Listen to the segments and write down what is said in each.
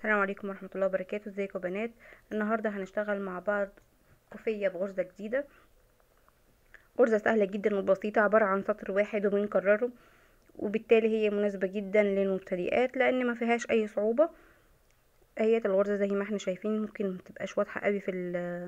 السلام عليكم ورحمة الله وبركاته ازيكم يا بنات النهاردة هنشتغل مع بعض كوفية بغرزة جديدة غرزة سهلة جدا وبسيطة عبارة عن سطر واحد وبنكرره وبالتالي هي مناسبة جدا للمبتدئات لان ما فيهاش اي صعوبة اهيت الغرزة زي ما احنا شايفين ممكن متبقاش واضحة قوي في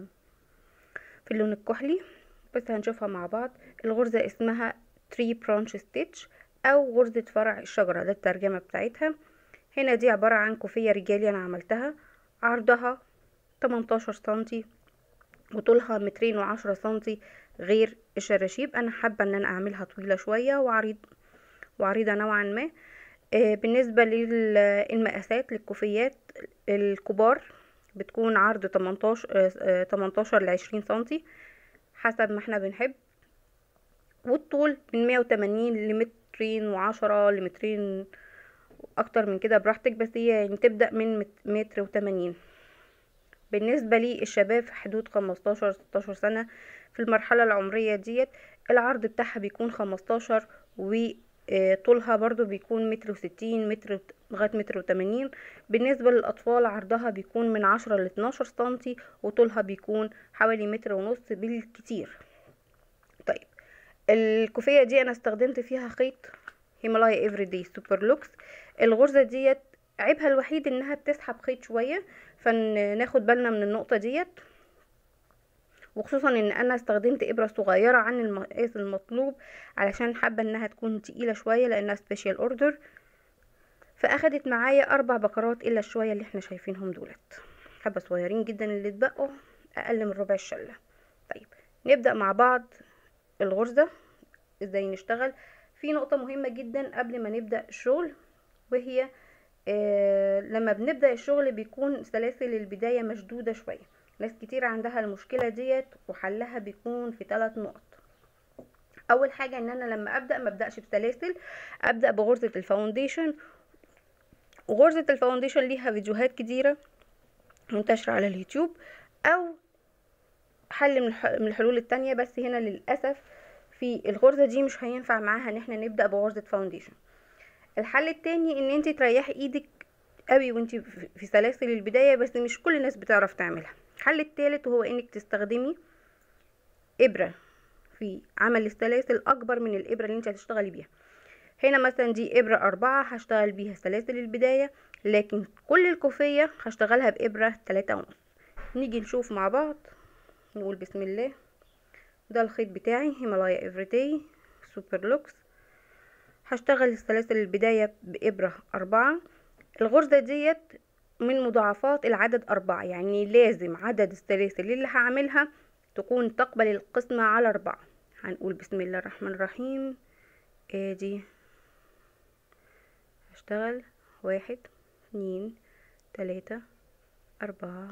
في اللون الكحلي بس هنشوفها مع بعض الغرزة اسمها تري برانش ستيتش او غرزة فرع الشجرة ده الترجمة بتاعتها هنا دي عبارة عن كوفية رجالي انا عملتها عرضها 18 سنتي وطولها مترين وعشرة سنتي غير الشراشيب انا حابة ان انا اعملها طويلة شوية وعريض وعريضة نوعا ما آه بالنسبة للمقاسات للكوفيات الكبار بتكون عرض 18 آه 18 ل 20 سنتي حسب ما احنا بنحب والطول من 180 لمترين وعشرة لمترين اكتر من كده براحتك بس هي يعني تبدأ من متر وتمانين بالنسبة للشباب في حدود خمستاشر ستاشر سنة في المرحلة العمرية ديت العرض بتاعها بيكون خمستاشر وطولها برضو بيكون متر وستين متر لغاية متر وتمانين بالنسبة للأطفال عرضها بيكون من عشرة لاتناشر سنتي وطولها بيكون حوالي متر ونص بالكتير طيب الكوفية دي انا استخدمت فيها خيط هيمالايا افري داي سوبر لوكس الغرزة ديت عيبها الوحيد انها بتسحب خيط شوية فناخد بالنا من النقطة ديت وخصوصا ان انا استخدمت ابرة صغيرة عن المقاس المطلوب علشان حابة انها تكون تقيلة شوية لانها سبيشال اوردر فاخدت معايا اربع بكرات الا الشوية اللي احنا شايفينهم دولت حبة صغيرين جدا اللي اتبقوا اقل من ربع الشلة طيب نبدأ مع بعض الغرزة ازاي نشتغل في نقطة مهمة جدا قبل ما نبدأ الشغل وهي آه لما بنبدأ الشغل بيكون سلاسل البداية مشدودة شوية ناس كتير عندها المشكلة ديت وحلها بيكون في ثلاث نقط اول حاجة ان انا لما ابدأ ما ابدأش بسلاسل ابدأ بغرزة الفاونديشن وغرزة الفاونديشن ليها فيديوهات كتيرة منتشرة على اليوتيوب او حل من الحلول التانية بس هنا للأسف في الغرزة دي مش هينفع معاها ان احنا نبدأ بغرزة فاونديشن الحل التاني ان انت تريحي ايدك قوي وانت في سلاسل البداية بس مش كل الناس بتعرف تعملها الحل التالت وهو انك تستخدمي ابرة في عمل السلاسل اكبر من الابرة اللي انت هتشتغلي بيها هنا مثلا دي ابرة اربعة هشتغل بيها سلاسل البداية لكن كل الكوفية هشتغلها بابرة تلاتة ونص نيجي نشوف مع بعض نقول بسم الله ده الخيط بتاعي هيمالايا افريداي سوبر لوكس هشتغل السلاسل البداية بإبرة أربعة الغرزة ديت من مضاعفات العدد أربعة يعني لازم عدد السلاسل اللي هعملها تكون تقبل القسمة على أربعة هنقول بسم الله الرحمن الرحيم ادي هشتغل واحد اتنين تلاتة أربعة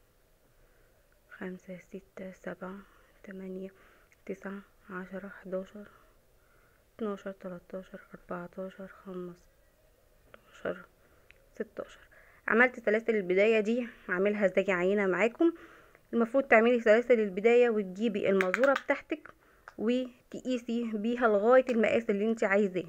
خمسة ستة سبعة تمانية تسعة عشرة حداشر اتناشر تلاتاشر اربعتاشر خمستاشر ستاشر عملت سلاسل البداية دي هعملها زي عينة معاكم المفروض تعملي سلاسل البداية وتجيبي المازورة بتاعتك وتقيسي بيها لغاية المقاس اللي انت عايزاه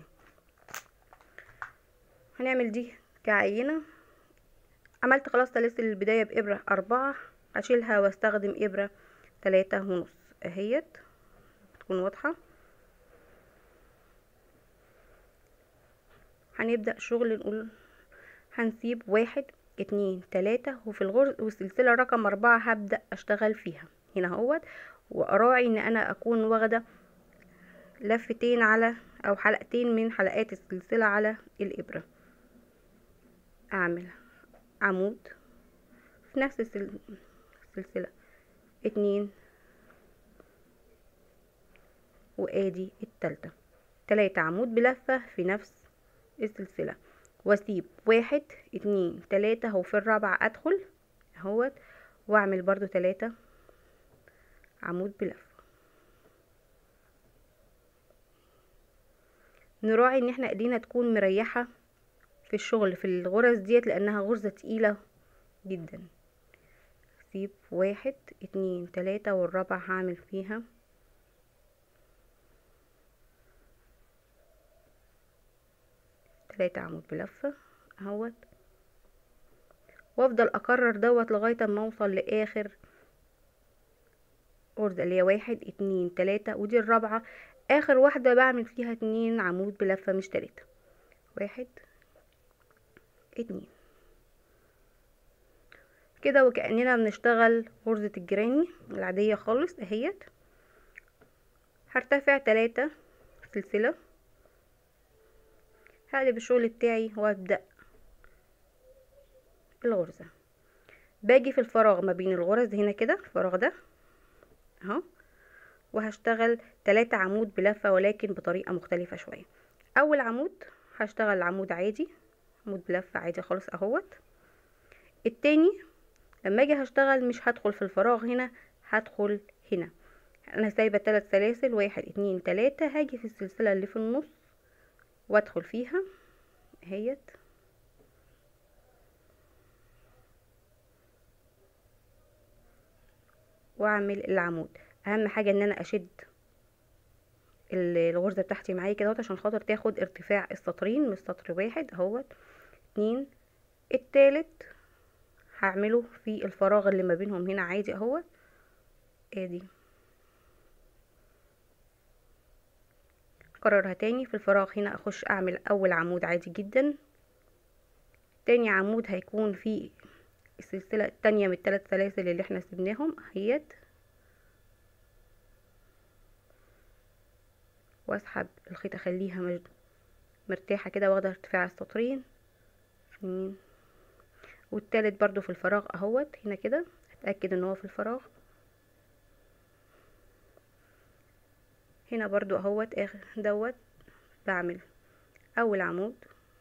هنعمل دي كعينة عملت خلاص سلاسل البداية بإبرة أربعة أشيلها واستخدم إبرة تلاتة ونص اهيت تكون واضحة هنبدأ شغل نقول هنسيب واحد اتنين تلاتة وفي الغرز والسلسلة رقم اربعة هبدأ اشتغل فيها هنا اهوت واراعي ان انا اكون واخدة لفتين على او حلقتين من حلقات السلسلة على الابرة اعمل عمود في نفس السلسلة اتنين وادي التالتة تلاتة عمود بلفة في نفس السلسلة واسيب واحد اتنين تلاتة اهو في الرابعة ادخل اهوت واعمل برضو تلاتة عمود بلفة نراعي ان احنا ايدينا تكون مريحة في الشغل في الغرز ديت لانها غرزة تقيلة جدا سيب واحد اتنين تلاتة والرابعة هعمل فيها تلاتة عمود بلفة اهوت وافضل اكرر دوت لغاية ما اوصل لاخر غرزة اللي هي واحد اتنين تلاتة ودي الرابعة اخر واحدة بعمل فيها اتنين عمود بلفة مش تلاتة واحد اتنين كده وكأننا بنشتغل غرزة الجراني العادية خالص اهيت هرتفع تلاتة سلسلة هقلب الشغل بتاعي وابدأ الغرزة باجي في الفراغ ما بين الغرز هنا كده الفراغ ده اهو وهشتغل تلاتة عمود بلفة ولكن بطريقة مختلفة شوية اول عمود هشتغل عمود عادي عمود بلفة عادي خالص اهوت التاني لما اجي هشتغل مش هدخل في الفراغ هنا هدخل هنا انا سايبه تلات سلاسل واحد اتنين تلاتة هاجي في السلسله اللي في النص وادخل فيها اهيت واعمل العمود اهم حاجه ان انا اشد الغرزه بتاعتي معايا كده عشان خاطر تاخد ارتفاع السطرين مش سطر واحد اهوت اتنين التالت هعمله في الفراغ اللي ما بينهم هنا عادي اهوت ادي اكررها تاني في الفراغ هنا اخش اعمل اول عمود عادي جدا تاني عمود هيكون في السلسلة التانية من التلات سلاسل اللي احنا سيبناهم اهيت واسحب الخيط اخليها مرتاحة كده واخدة ارتفاع السطرين اتنين والتالت برضو في الفراغ اهوت هنا كده اتأكد ان هو في الفراغ هنا برضو اهوت اخر دوت بعمل اول عمود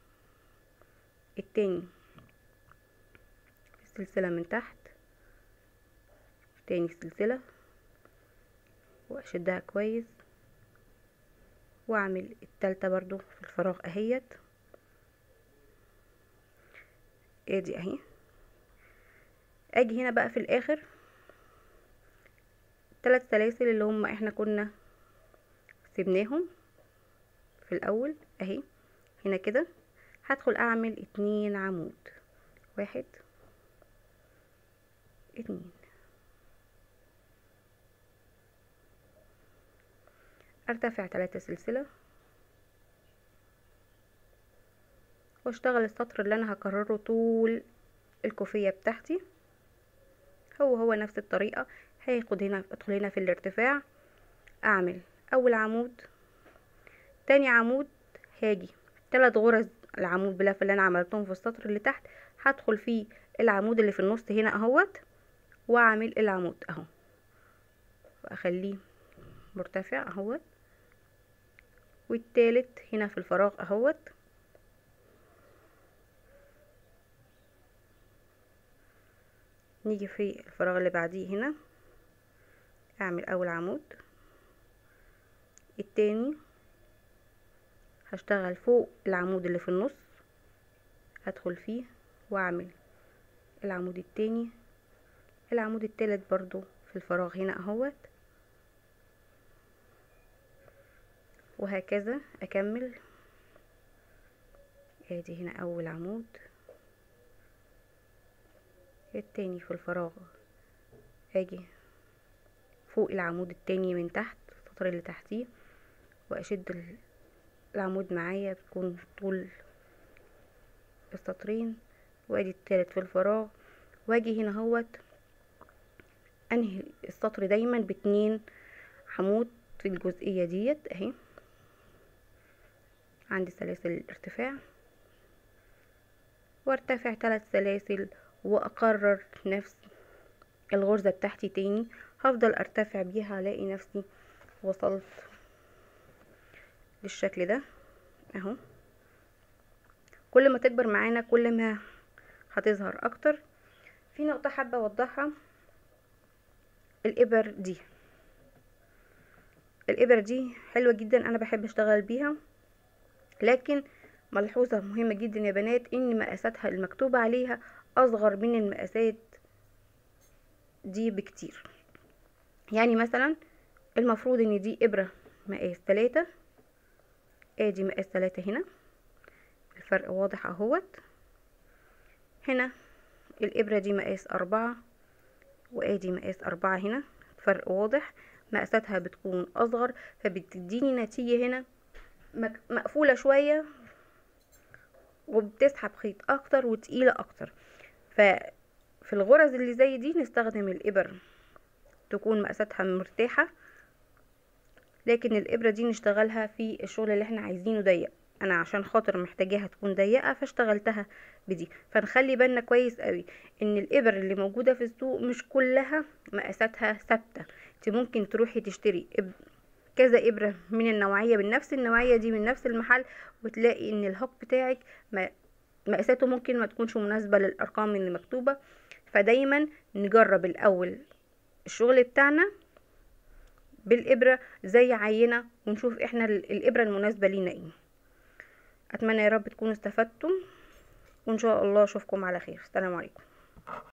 التاني السلسلة من تحت تاني سلسلة واشدها كويس واعمل التالتة برضو في الفراغ اهيت ادي اهي اجي هنا بقى في الاخر ثلاث سلاسل اللي هم احنا كنا سيبناهم في الاول اهي هنا كده هدخل اعمل اتنين عمود واحد اتنين ارتفع تلاتة سلسلة واشتغل السطر اللي انا هكرره طول الكوفية بتاعتي هو هو نفس الطريقة هياخد هنا ادخل هنا في الارتفاع اعمل اول عمود تاني عمود هاجي تلات غرز العمود بلف اللي انا عملتهم في السطر اللي تحت هدخل فيه العمود اللي في النص هنا اهوت واعمل العمود اهو واخليه مرتفع اهوت والتالت هنا في الفراغ اهوت نيجي في الفراغ اللي بعديه هنا اعمل اول عمود التاني هشتغل فوق العمود اللي في النص هدخل فيه واعمل العمود التاني العمود التالت برضو في الفراغ هنا اهوت وهكذا اكمل ادي هنا اول عمود التاني في الفراغ اجي فوق العمود التاني من تحت السطر اللي تحتيه واشد العمود معايا بتكون طول السطرين وادي التالت في الفراغ واجي هنا اهوت انهي السطر دايما باتنين عمود في الجزئية ديت اهي عندي سلاسل الارتفاع وارتفع ثلاث سلاسل واكرر نفس الغرزة بتاعتي تاني هفضل ارتفع بيها الاقي نفسي وصلت بالشكل ده اهو كل ما تكبر معانا كل ما هتظهر اكتر في نقطة حابة اوضحها الابر دي الابر دي حلوة جدا انا بحب اشتغل بيها لكن ملحوظة مهمة جدا يا بنات ان مقاساتها المكتوبة عليها اصغر من المقاسات دي بكتير يعني مثلا المفروض ان دي ابرة مقاس تلاتة ادي مقاس تلاتة هنا الفرق واضح اهوت هنا الابرة دي مقاس اربعة وادي مقاس اربعة هنا فرق واضح مقاساتها بتكون اصغر فبتديني نتيجة هنا مك- مقفولة شوية وبتسحب خيط اكتر وتقيلة اكتر ففي الغرز اللي زي دي نستخدم الابر تكون مقاساتها مرتاحة لكن الابرة دي نشتغلها في الشغل اللي احنا عايزينه ضيق انا عشان خاطر محتاجاها تكون ضيقة فاشتغلتها بدي فنخلي بالنا كويس قوي ان الابر اللي موجودة في السوق مش كلها مقاساتها ثابتة انت ممكن تروحي تشتري إب... كذا ابرة من النوعية من نفس النوعية دي من نفس المحل وتلاقي ان الهوك بتاعك ما مقاساته ممكن ما تكونش مناسبة للارقام اللي مكتوبة فدايما نجرب الاول الشغل بتاعنا بالابرة زي عينة ونشوف احنا ال- الابرة المناسبة لينا ايه اتمنى يا رب تكونوا استفدتم وان شاء الله اشوفكم على خير السلام عليكم